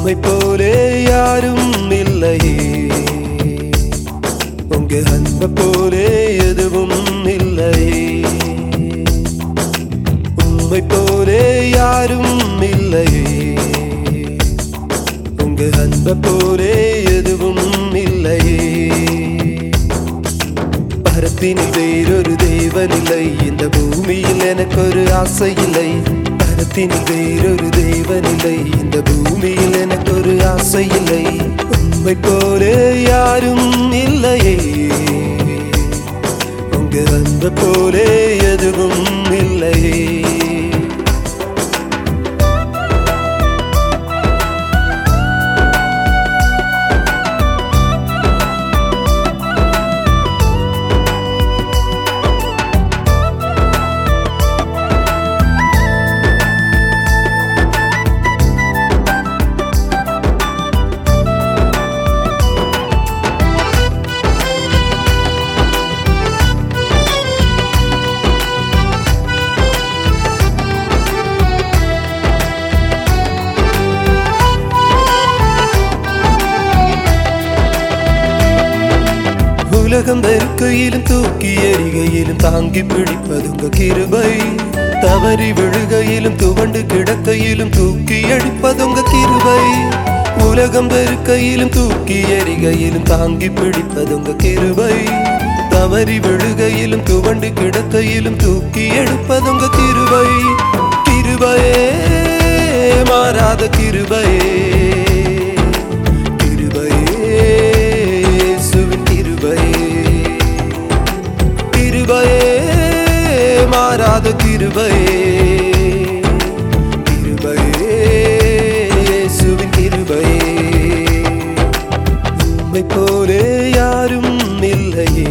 உம்மை போலே யாரும் இல்லையே உங்க அன்ப போலே எதுவும் இல்லையே உம்மை போலே யாரும் இல்லையே உங்க அன்ப போலே எதுவும் இல்லையே பரத்தினில் வேறொரு தேவனில்லை இந்த பூமியில் எனக்கு ஒரு ஆசை இல்லை பரத்தினில் வேறொரு தேவனில்லை இந்த பூமியில் எனக்கு ஒரு ஆசை இல்லை உண்மை போலே யாரும் இல்லையே உங்க அன்ப போலே எதுவும் இல்லையே உலகம் வெறுக்கையிலும் தூக்கி எறிகையிலும் தாங்கி பிடிப்பதுங்க கிருபை தவறி விழுகையிலும் துவண்டு கிடக்கையிலும் தூக்கி அடிப்பதுங்க கிருபை உலகம் வெறுக்கையிலும் தூக்கி எறிகையிலும் தாங்கி பிடிப்பதுங்க கிருபை தவறி விழுகையிலும் துவண்டு கிடக்கையிலும் தூக்கி எடுப்பதுங்க கிருபை கிருபையே மாறாத கிருபையே கிருபையே இயேசுவின் கிருபையே கிருபையே மாறாத கிருபையே கிருபையே இயேசுவின் கிருபையே உம்மை போலே யாரும் இல்லையே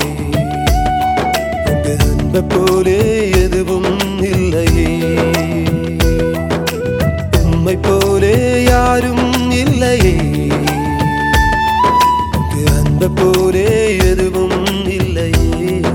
உங்க அன்பை போலே எதுவும் இல்லையே உம்மை போலே யாரும் இல்லையே உங்க அன்பை போலே எதுவும் இல்லையே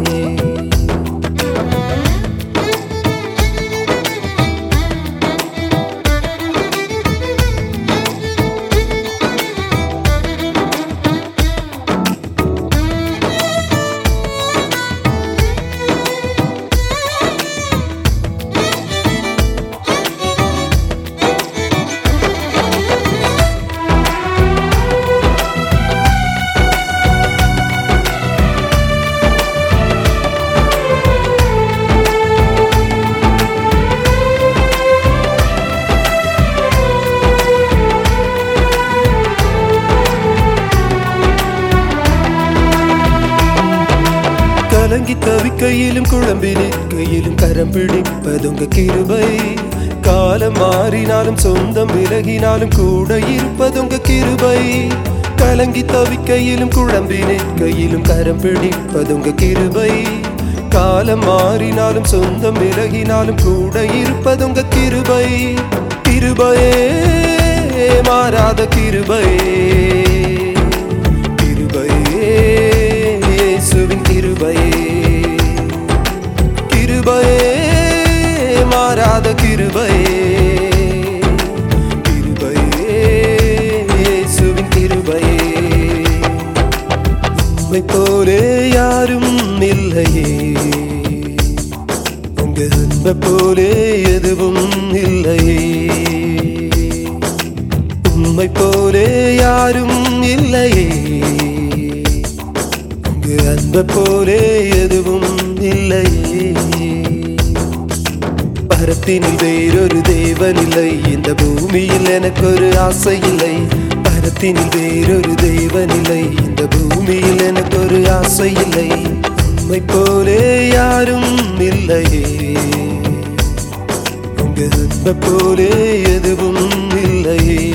கலங்கி தவிக்கையிலும் குழம்பி நிற்கையிலும் கரம் பிடிப்பதுங்க கிருபை காலம் மாறினாலும் சொந்தம் விலகினாலும் கூட இருப்பதுங்க கிருபை கலங்கி தவிக்கையிலும் குழம்பி நிற்கையிலும் கரம் பிடிப்பதுங்க கிருபை காலம் மாறினாலும் சொந்தம் விலகினாலும் கூட இருப்பதுங்க கிருபை கிருபையே மாறாத கிருபையே கிருபையே இயேசுவின் கிருபையே கிருபையே மாறாத கிருபையே கிருபையே இயேசுவின் கிருபையே உம்மை போலே யாரும் இல்லையே உங்க அன்பை போலே எதுவும் இல்லையே உம்மை போலே யாரும் இல்லையே உங்க அன்பை போலே எதுவும் இல்லையே பரத்தினில் வேறொரு தேவனில்லை இந்த பூமியில் எனக்கு ஒரு ஆசை இல்லை பரத்தினில் வேறொரு தேவனில்லை இந்த பூமியில் எனக்கு ஒரு ஆசை இல்லை உம்மை போலே யாரும் இல்லையே உங்க அன்பை போலே எதுவும் இல்லையே